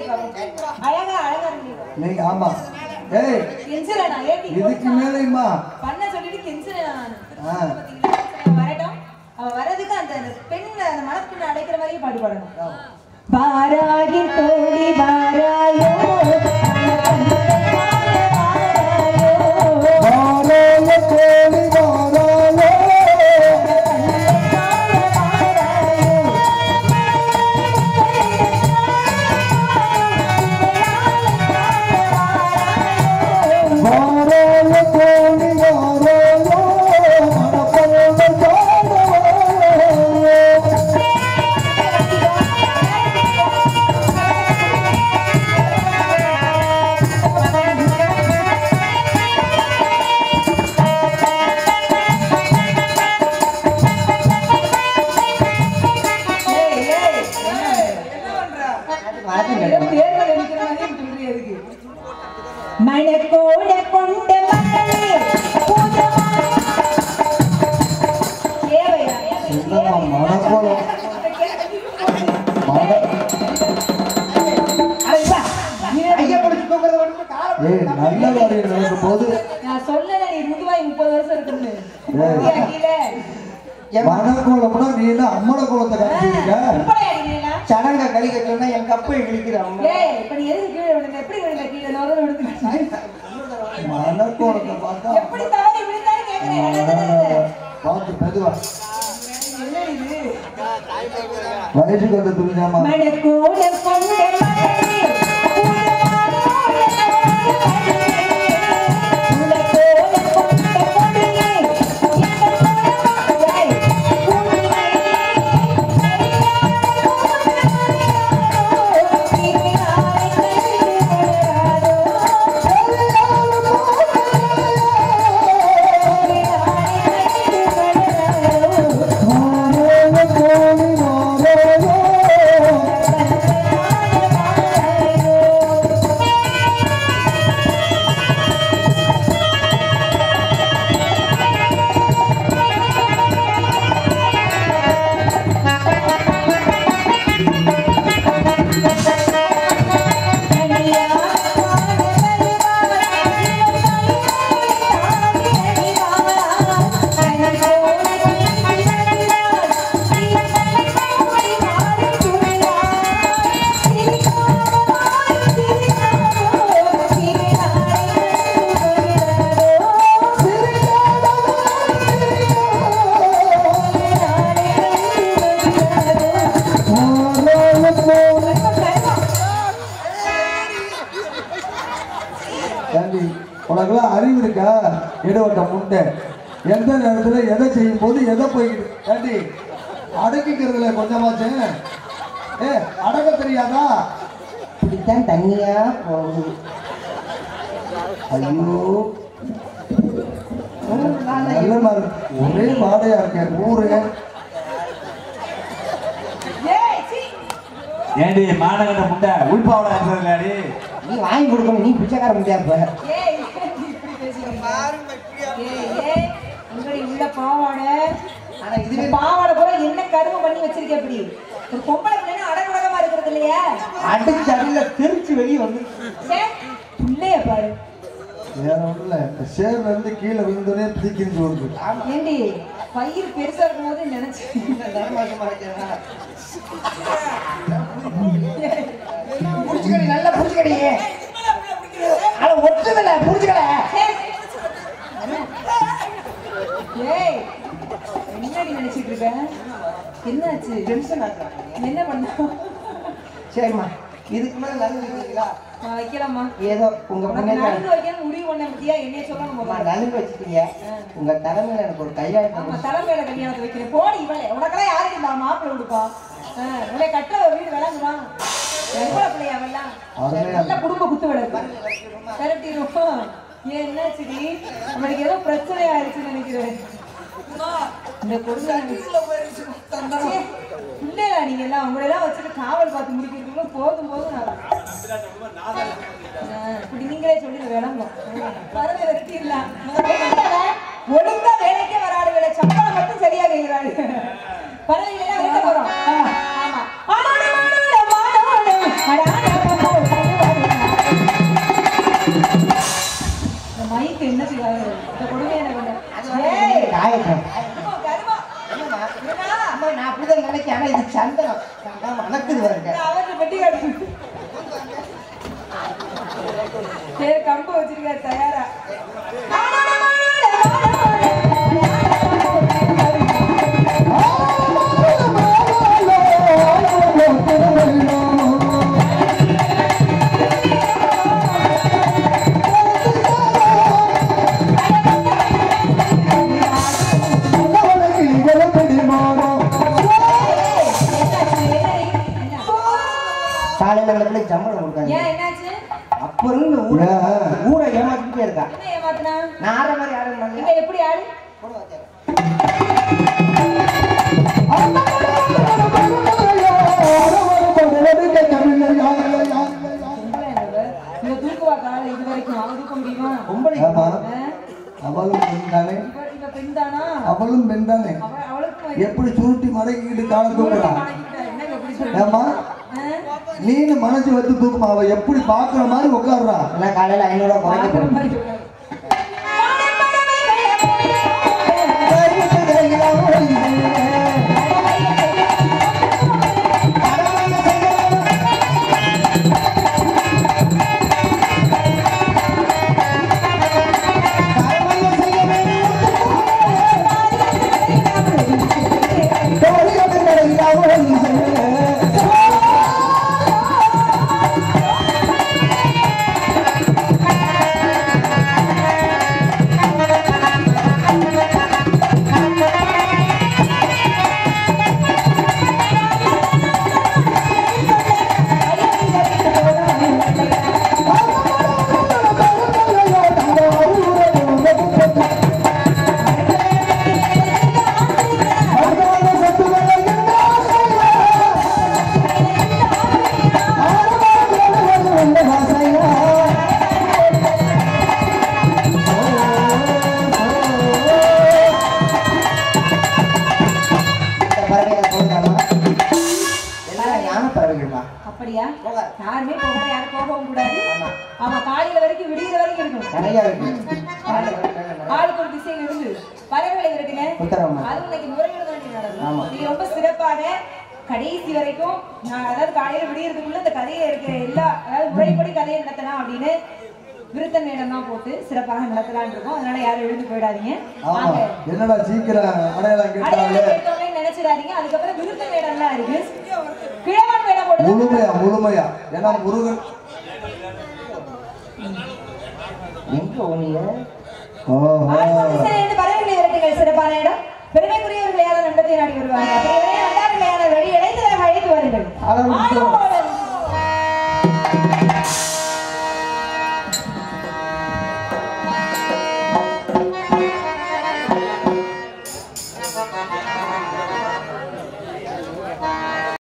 அழகா அழகா இருக்கு நீங்க ஆமா ஏய் கெஞ்சுறேனா ஏடி இதுக்கு மேலேயுமா பண்ண சொல்லிட்டு கெஞ்சுறேன் நான் ஆ. பாத்தீங்களா அவ வரட்டும் அவ வரதுக்கு அந்த அந்த பெண் அந்த மனப்பெண்ணை அழைக்கிற மாதிரியே பாட்டு பாடணும் வாராகி தோழி வாராயோ வாராய கோழி வாராய வாராய கோழி வாராய மனப்பல்ல பாடவாய மணக்கோட கொண்ட மகளே என்னம்மா மனக்கோலம் மன ஏய் நல்ல காரியம் நடக்கும் போது நான் சொல்லல நீ முதுவாய் முப்பது வருஷம் இருக்குன்னு ஏய். அப்படியா கீழே? மனக்கோலம்னா நீ என்ன அம்மன கோலத்தை காமிச்சிருக்க இப்படி அடிக்கிறீங்களா? சடங்க கழிக்க சொன்னா என் கப்பை கிழிக்கிறான் ஏய், இப்ப நீ எதுக்கு கீழே விழுந்த? எப்படி விழுந்த கீழே? நொறுன்னு விழுந்து. மனக்கோலத்தை பார்த்தா எப்படி தவறி விழுந்தான்னு கேட்கிறேன். என்னது? பார்த்து மெதுவா என்னடி இது? வயசுக்கு வந்த துணிஞ்சாமா மணக்கோட கொண்ட மகளே, உலகோட கொண்ட கொடியே, எங்கள் மனமாய் வாராய கோழி வாராய வாராய கோழி ஏண்டி உனக்கெல்லாம் அறிவு இருக்கா இடவட்ட முண்டை எந்த நேரத்துல எதை செய்யும் போது எதை போய்கிட்டு ஏண்டி அடக்கிக்கிறதுல கொஞ்சமாச்சு ஏ அடக்க தெரியாதா இப்படித்தான் தண்ணியா போகுது ஐயோ நல்ல மாதிரி ஒரே வாடையா இருக்கேன் ஊரு ஏய், சீ. ஏண்டி மானகண்ட முட்டை உள்பாவடா இருக்கிறதுலாடி நீ வாங்கி கொடுக்கணும் நீ பிச்சைக்கார முடியாது ஏய், இப்படி பேசுறீங்க. ஏய், ஏய், உங்களை உள்ள பாவாடை ஆனா இந்த இதுவே பாவாடை பூரா என்ன கருமம் பண்ணி வச்சிருக்க இப்படி ஒரு பொம்பளை பிள்ளைன்னா அடகுடகமா இருக்கிறது இல்லையா அடிச்சு அடியில தெரிச்சு வெளியே வந்து சே, பிள்ளைய பாரு வேற ஒண்ணும் இல்ல இந்த சேர்ல இருந்து கீழே விழுந்தோடனே தீக்கிரிஞ்சு வருது ஏண்டி பயிர் பெருசா இருக்கும் போது நினைச்சு புடிச்சுக்கடி நல்லா புடிச்சுக்கடி அட ஒட்டுதல புடிச்சுக்கல ஏய் என்னடி நினைச்சிட்டு இருக்க என்னாச்சு டென்ஷன் ஆகுறாங்க என்ன பண்ணோம் சரிம்மா இதுக்கு மேல நலுங்கு வைக்கிறீங்களா நான் வைக்கலாமா ஏதோ உங்க உனக்கு முன்னேற்றம் நலுங்கு வைக்கணும் முடிவு பண்ண பத்தியா என்னைய சொல்லணும் அம்மா முதல்ல. நலுங்கு வச்சுட்டீங்க உங்க தலைமையில எனக்கு ஒரு கையாளம் ஆமா தலைமையில கல்யாணத்தை வைக்கிறேன் போடி இவளே உனக்கெல்லாம் யாருக்கு இந்த மாப்பிள்ளை கொடுப்பா ஆ, இவளே கட்டுற ஒரு வீடு விளங்குமா எவ்வளவு பிள்ளையா அவெல்லாம் அருமையா நல்ல குடும்ப குத்து விளக்கு கரெக்டிருப்போம் ஏன் என்னாச்சுடி நம்மளுக்கு ஏதோ பிரச்சனை ஆயிடுச்சுன்னு நினைக்கிறேன் இந்த கொடுமை சே, இல்லையா நீங்க எல்லாம் உங்களை எல்லாம் வச்சுட்டு காவல் பார்த்து முடிக்கிறதுக்குள்ள போதும் போதும் நான் ஆ, இப்படி நீங்களே சொல்லி விளங்கும் பறவை வெட்டிடலாம் ஒழுங்கா வேலைக்கே வராது வேலை சம்பளம் மட்டும் சரியா கேட்கிறாரு பறவைகளெல்லாம் வெட்ட போறோம் ஆ, ஆமா ஆனோட மானோட மானோட அடாட போல சந்தனம் சந்தனம் மணக்குது வருங்க அவருக்கு பெட்டி காட்டு சரி கம்பு வச்சிருக்காரு தயாரா காலையில விளக்குல சம்பளம் கொடுக்காங்க ஏன் என்னாச்சு அப்புறம் இந்த ஊரை ஏன்? ஊரை ஏமாத்திட்டே இருக்கா என்ன ஏமாத்துனா நான் ஆடுற மாதிரி ஆடுற மாதிரி இங்க எப்படி ஆடு பொம்பளை என்னது? இவ தூக்குவா காலை இது வரைக்கும் அவ தூக்க முடியுமா பொம்பளை ஆமா ஆ? அவளும் பெண் தானே இவ இவ பெண் தானா அவளும் பெண் தானே அவ அவளுக்கு எப்படி சுருட்டி மடக்கிக்கிட்டு காலை தூக்குறா என்னங்க இப்படி சொல்றீங்க? ஏமா ஆ? நீனு மனசு வச்சு தூக்குமா அவ எப்படி பாக்குற மாதிரி உட்காடுறா எல்லாம் காலையில ஐநூறுவா குறைக்க பாக்குற போறேன் மாதிரி சொல்றாரு. இந்த பறவைகளை போடுறாமா எல்லாம் ஞான பறவைகள்மா அப்படியா போகாது. யாருமே போகல யாரும் போகவும் கூடாது ஆமா. ஆமா காலையில வரைக்கும் விடிகிற வரைக்கும் இருக்கணும் நிறைய இருக்கு காலையில விளக்குல நிறைய. ஆளுக்கு ஒரு திசையில் இருந்து பறவைகளை இருக்குங்க உத்தரவுமா அது இன்னைக்கு முறையோட தான் நீங்க ஆமா. நடக்கும் நீங்க ரொம்ப சிறப்பாக கடைசி வரைக்கும் நான் அதாவது காலையில விடியறதுக்குள்ள இந்த கதையை இருக்கிற எல்லா அதாவது முறைப்படி கதையை நடத்தலாம் அப்படின்னு விருத்தன் மேடம் தான் போட்டு சிறப்பாக நடத்தலாம்னு இருக்கோம் அதனால யாரும் எழுந்து போயிடாதீங்க ஆமா வாங்க என்னடா சீக்கிரம் அடையாளம் கேட்டாலே அடையாளம் கேட்டோம்னே நினைச்சிடாதீங்க அதுக்கப்புறம் விருத்த மேடம்லாம் இருக்கு கிழவன் மேடம் போட்டு முழுமையா முழுமையா ஏன்னா முருகன் எங்க ஓனிய ஓஹோ ஆழ்வார்த்திசையிலிருந்து பறவைகளை விரட்டுங்கள் சிறப்பான இடம் பெருமைக்குரியவர்கள் யாரும் நண்டத்தை நாடி வருவாங்க அப்படி வரை வந்தார்கள் யாரும் வழி இணைந்ததாக அழைத்து வருங்கள் ஆளவன் ஆளோடு